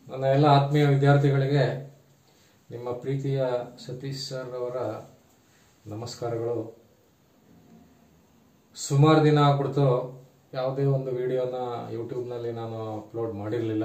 ನನ್ನ ಎಲ್ಲ ಆತ್ಮೀಯ ವಿದ್ಯಾರ್ಥಿಗಳಿಗೆ ನಿಮ್ಮ ಪ್ರೀತಿಯ ಸತೀಶ್ ಸರ್ ಅವರ ನಮಸ್ಕಾರಗಳು ಸುಮಾರು ದಿನ ಆಗ್ಬಿಡ್ತು ಯಾವುದೇ ಒಂದು ವಿಡಿಯೋನ ಯೂಟ್ಯೂಬ್ನಲ್ಲಿ ನಾನು ಅಪ್ಲೋಡ್ ಮಾಡಿರಲಿಲ್ಲ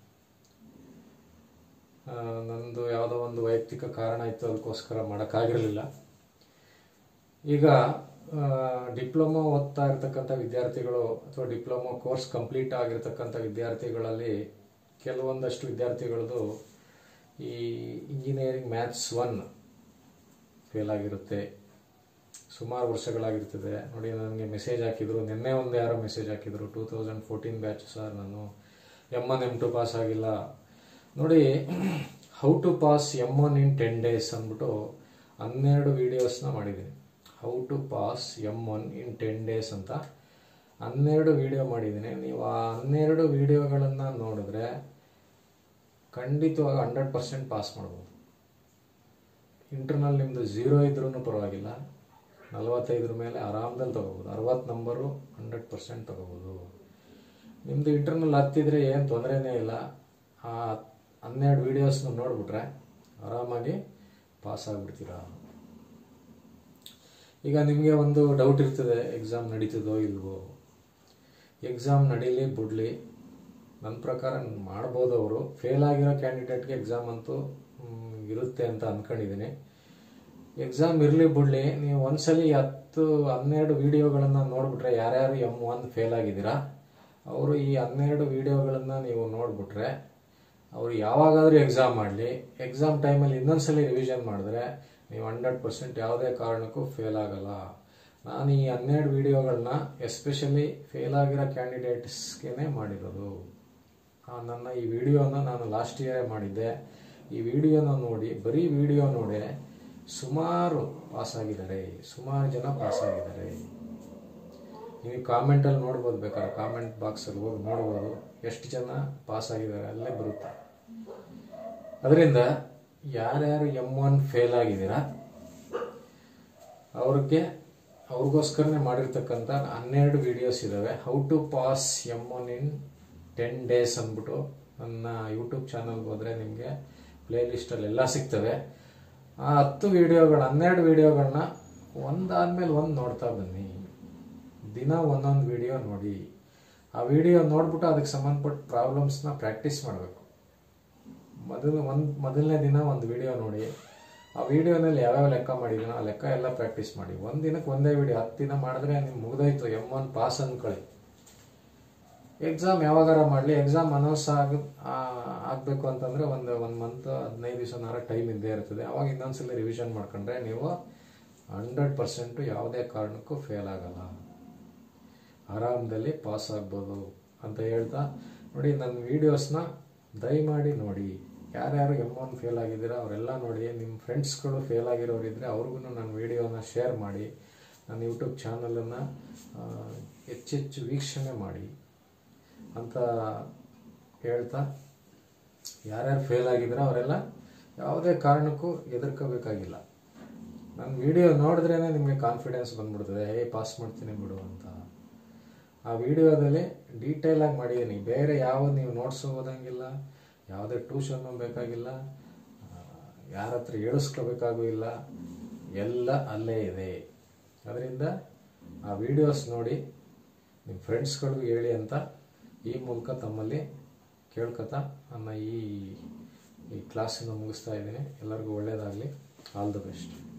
ನಂದು ಯಾವುದೋ ಒಂದು ವೈಯಕ್ತಿಕ ಕಾರಣ ಇತ್ತು ಅದಕ್ಕೋಸ್ಕರ ಮಾಡೋಕ್ಕಾಗಿರಲಿಲ್ಲ ಈಗ ಡಿಪ್ಲೊಮೊ ಓದ್ತಾ ಇರ್ತಕ್ಕಂಥ ವಿದ್ಯಾರ್ಥಿಗಳು ಅಥವಾ ಡಿಪ್ಲೊಮೊ ಕೋರ್ಸ್ ಕಂಪ್ಲೀಟ್ ಆಗಿರ್ತಕ್ಕಂಥ ವಿದ್ಯಾರ್ಥಿಗಳಲ್ಲಿ ಕೆಲವೊಂದಷ್ಟು ವಿದ್ಯಾರ್ಥಿಗಳದು ಈ ಇಂಜಿನಿಯರಿಂಗ್ ಮ್ಯಾಥ್ಸ್ ಒನ್ ಫೇಲ್ ಆಗಿರುತ್ತೆ ಸುಮಾರು ವರ್ಷಗಳಾಗಿರ್ತದೆ ನೋಡಿ ನನಗೆ ಮೆಸೇಜ್ ಹಾಕಿದ್ರು ನಿನ್ನೆ ಒಂದು ಯಾರೋ ಮೆಸೇಜ್ ಹಾಕಿದ್ರು two thousand fourteen batch sir ನಾನು M one M two pass ಆಗಿಲ್ಲ ನೋಡಿ how to pass M one in ten days ಅಂದ್ಬಿಟ್ಟು ಹನ್ನೆರಡು ವೀಡಿಯೋಸ್ನ ಮಾಡಿದ್ದೀನಿ how to pass M one in ten days ಅಂತ ಹನ್ನೆರಡು ವಿಡಿಯೋ ಮಾಡಿದ್ದೀನಿ ನೀವು ಆ ಹನ್ನೆರಡು ವಿಡಿಯೋಗಳನ್ನು ನೋಡಿದ್ರೆ ಖಂಡಿತವಾಗಿ ಹಂಡ್ರೆಡ್ ಪರ್ಸೆಂಟ್ ಪಾಸ್ ಮಾಡ್ಬೋದು ಇಂಟರ್ನಲ್ ನಿಮ್ಮದು ಝೀರೋ ಇದ್ರೂ ಪರವಾಗಿಲ್ಲ ನಲವತ್ತೈದರ ಮೇಲೆ ಆರಾಮದಲ್ಲಿ ತಗೋಬೋದು ಅರವತ್ತು ನಂಬರು ಹಂಡ್ರೆಡ್ ಪರ್ಸೆಂಟ್ ತಗೋಬೋದು ನಿಮ್ಮದು ಇಂಟರ್ನಲ್ ಹತ್ತಿದ್ರೆ ಏನು ತೊಂದರೆನೇ ಇಲ್ಲ ಆ ಹನ್ನೆರಡು ವೀಡಿಯೋಸ್ನ ನೋಡಿಬಿಟ್ರೆ ಆರಾಮಾಗಿ ಪಾಸ್ ಆಗಿಬಿಡ್ತೀರಾ ಈಗ ನಿಮಗೆ ಒಂದು ಡೌಟ್ ಇರ್ತದೆ ಎಕ್ಸಾಮ್ ನಡೀತದೋ ಇಲ್ವೋ ಎಕ್ಸಾಮ್ ನಡೀಲಿ ಬಿಡಲಿ ನನ್ನ ಪ್ರಕಾರ ಮಾಡ್ಬೋದು ಅವರು ಫೇಲ್ ಆಗಿರೋ ಕ್ಯಾಂಡಿಡೇಟ್ಗೆ ಎಕ್ಸಾಮ್ ಅಂತೂ ಮ್, ಇರುತ್ತೆ ಅಂತ ಅಂದ್ಕೊಂಡಿದ್ದೀನಿ ಎಕ್ಸಾಮ್ ಇರಲಿ ಬಿಡಲಿ ನೀವು ಒಂದ್ಸಲಿ ಹತ್ತು ಹನ್ನೆರಡು ವಿಡಿಯೋಗಳನ್ನು ನೋಡಿಬಿಟ್ರೆ ಯಾರ್ಯಾರು ಎಮ್ ಒನ್ ಫೇಲ್ ಆಗಿದ್ದೀರಾ ಅವರು ಈ ಹನ್ನೆರಡು ವಿಡಿಯೋಗಳನ್ನು ನೀವು ನೋಡಿಬಿಟ್ರೆ ಅವರು ಯಾವಾಗಾದರೂ ಎಕ್ಸಾಮ್ ಮಾಡಲಿ ಎಕ್ಸಾಮ್ ಟೈಮಲ್ಲಿ ಇನ್ನೊಂದ್ಸಲಿ ರಿವಿಷನ್ ಮಾಡಿದ್ರೆ ನೀವು ಹಂಡ್ರೆಡ್ ಪರ್ಸೆಂಟ್ ಯಾವುದೇ ಕಾರಣಕ್ಕೂ ಫೇಲ್ ಆಗಲ್ಲ ನಾನು ಈ ಹನ್ನೆರಡು ವಿಡಿಯೋಗಳನ್ನ ಎಸ್ಪೆಷಲಿ ಫೇಲ್ ಆಗಿರೋ ಕ್ಯಾಂಡಿಡೇಟ್ಸ್ಗೆ ಮಾಡಿರೋದು ಆ ನನ್ನ ಈ ವಿಡಿಯೋನ ನಾನು ಲಾಸ್ಟ್ ಇಯರೇ ಮಾಡಿದ್ದೆ ಈ ವಿಡಿಯೋನ ನೋಡಿ ಬರೀ ವಿಡಿಯೋ ನೋಡಿ ಸುಮಾರು ಪಾಸ್ ಆಗಿದ್ದಾರೆ ಸುಮಾರು ಜನ ಪಾಸ್ ಆಗಿದ್ದಾರೆ ನೀವು ಕಾಮೆಂಟಲ್ಲಿ ನೋಡ್ಬೋದು ಬೇಕಾದ್ರೆ ಕಾಮೆಂಟ್ ಬಾಕ್ಸಲ್ಲಿ ಹೋಗಿ ನೋಡ್ಬೋದು ಎಷ್ಟು ಜನ ಪಾಸ್ ಆಗಿದ್ದಾರೆ ಅಲ್ಲೇ ಬರುತ್ತೆ ಅದರಿಂದ ಯಾರ್ಯಾರು ಎಮ್ ಒನ್ ಫೇಲ್ ಆಗಿದ್ದೀರಾ ಅವ್ರಿಗೆ ಅವ್ರಿಗೋಸ್ಕರನೇ ಮಾಡಿರ್ತಕ್ಕಂಥ ಹನ್ನೆರಡು ವಿಡಿಯೋಸ್ ಇದ್ದಾವೆ how to pass M one in ten days ಅಂದ್ಬಿಟ್ಟು ನನ್ನ ಯೂಟ್ಯೂಬ್ ಚಾನಲ್ಗೆ ಹೋದರೆ ನಿಮಗೆ ಪ್ಲೇ ಲಿಸ್ಟಲ್ಲಿ ಎಲ್ಲ ಸಿಗ್ತವೆ ಆ ಹತ್ತು ವಿಡಿಯೋಗಳು ಹನ್ನೆರಡು ವಿಡಿಯೋಗಳನ್ನ ಒಂದಾದ್ಮೇಲೆ ಒಂದು ನೋಡ್ತಾ ಬನ್ನಿ ದಿನ ಒಂದೊಂದು ವಿಡಿಯೋ ನೋಡಿ ಆ ವಿಡಿಯೋ ನೋಡ್ಬಿಟ್ಟು ಅದಕ್ಕೆ ಸಂಬಂಧಪಟ್ಟ ಪ್ರಾಬ್ಲಮ್ಸ್ನ ಪ್ರಾಕ್ಟೀಸ್ ಮಾಡಬೇಕು ಮೊದಲು ಒಂದು ಮೊದಲನೇ ದಿನ ಒಂದು ವಿಡಿಯೋ ನೋಡಿ ಆ ವಿಡಿಯೋನಲ್ಲಿ ಯಾವ್ಯಾವ ಲೆಕ್ಕ ಮಾಡಿದ್ದೀನೋ ಆ ಲೆಕ್ಕ ಎಲ್ಲ ಪ್ರಾಕ್ಟೀಸ್ ಮಾಡಿ ಒಂದು ದಿನಕ್ಕೆ ಒಂದೇ ವಿಡಿಯೋ ಹತ್ತು ದಿನ ಮಾಡಿದ್ರೆ ನಿಮ್ಗೆ ಮುಗ್ದೋಯ್ತು ಎಮ್ ಒನ್ ಪಾಸ್ ಅಂದ್ಕೊಳ್ಳಿ ಎಕ್ಸಾಮ್ ಯಾವಾಗಾರ ಮಾಡಲಿ ಎಕ್ಸಾಮ್ ಅನೌನ್ಸ್ ಆಗ ಆಗಬೇಕು ಅಂತಂದರೆ ಒಂದು ಒಂದು ಮಂತ್ ಹದಿನೈದು ದಿವಸನಾರ ಟೈಮ್ ಇದ್ದೇ ಇರ್ತದೆ ಅವಾಗ ಇನ್ನೊಂದ್ಸಲ ರಿವಿಷನ್ ಮಾಡ್ಕೊಂಡ್ರೆ ನೀವು ಹಂಡ್ರೆಡ್ ಪರ್ಸೆಂಟು ಯಾವುದೇ ಕಾರಣಕ್ಕೂ ಫೇಲ್ ಆಗಲ್ಲ ಆರಾಮದಲ್ಲಿ ಪಾಸ್ ಆಗ್ಬೋದು ಅಂತ ಹೇಳ್ತಾ ನೋಡಿ ನನ್ನ ವೀಡಿಯೋಸ್ನ ದಯಮಾಡಿ ನೋಡಿ ಯಾರ್ಯಾರು ಎಮ್ ಒನ್ ಫೇಲ್ ಆಗಿದ್ದೀರಾ ಅವರೆಲ್ಲ ನೋಡಿ ನಿಮ್ಮ ಫ್ರೆಂಡ್ಸ್ಗಳು ಫೇಲ್ ಆಗಿರೋರಿದ್ದರೆ ಅವ್ರಿಗೂ ನನ್ನ ವೀಡಿಯೋನ ಶೇರ್ ಮಾಡಿ ನನ್ನ ಯೂಟ್ಯೂಬ್ ಚಾನಲನ್ನು ಹೆಚ್ಚೆಚ್ಚು ವೀಕ್ಷಣೆ ಮಾಡಿ ಅಂತ ಹೇಳ್ತಾ ಯಾರ್ಯಾರು ಫೇಲ್ ಆಗಿದ್ದೀರಾ ಅವರೆಲ್ಲ ಯಾವುದೇ ಕಾರಣಕ್ಕೂ ಹೆದರ್ಕೋಬೇಕಾಗಿಲ್ಲ ನನ್ನ ವಿಡಿಯೋ ನೋಡಿದ್ರೇ ನಿಮಗೆ ಕಾನ್ಫಿಡೆನ್ಸ್ ಬಂದ್ಬಿಡ್ತದೆ ಹೇ ಪಾಸ್ ಮಾಡ್ತೀನಿ ಬಿಡು ಅಂತ ಆ ವಿಡಿಯೋದಲ್ಲಿ ಡೀಟೇಲ್ ಆಗಿ ಮಾಡಿದ್ದೀನಿ ಬೇರೆ ಯಾವ ನೀವು ನೋಟ್ಸ್ ಓದಂಗಿಲ್ಲ ಯಾವುದೇ ಟ್ಯೂಷನ್ನು ಬೇಕಾಗಿಲ್ಲ ಯಾರ ಹತ್ರ ಹೇಳಿಸ್ಕೋಬೇಕಾಗೂ ಇಲ್ಲ ಎಲ್ಲ ಅಲ್ಲೇ ಇದೆ ಅದರಿಂದ ಆ ವಿಡಿಯೋಸ್ ನೋಡಿ ನಿಮ್ಮ ಫ್ರೆಂಡ್ಸ್ಗಳಿಗೂ ಹೇಳಿ ಅಂತ ಈ ಮೂಲಕ ತಮ್ಮಲ್ಲಿ ಕೇಳ್ಕೊತಾ ನನ್ನ ಈ ಈ ಕ್ಲಾಸನ್ನು ಮುಗಿಸ್ತಾ ಇದ್ದೀನಿ ಎಲ್ಲರಿಗೂ ಒಳ್ಳೆಯದಾಗಲಿ ಆಲ್ ದ ಬೆಸ್ಟ್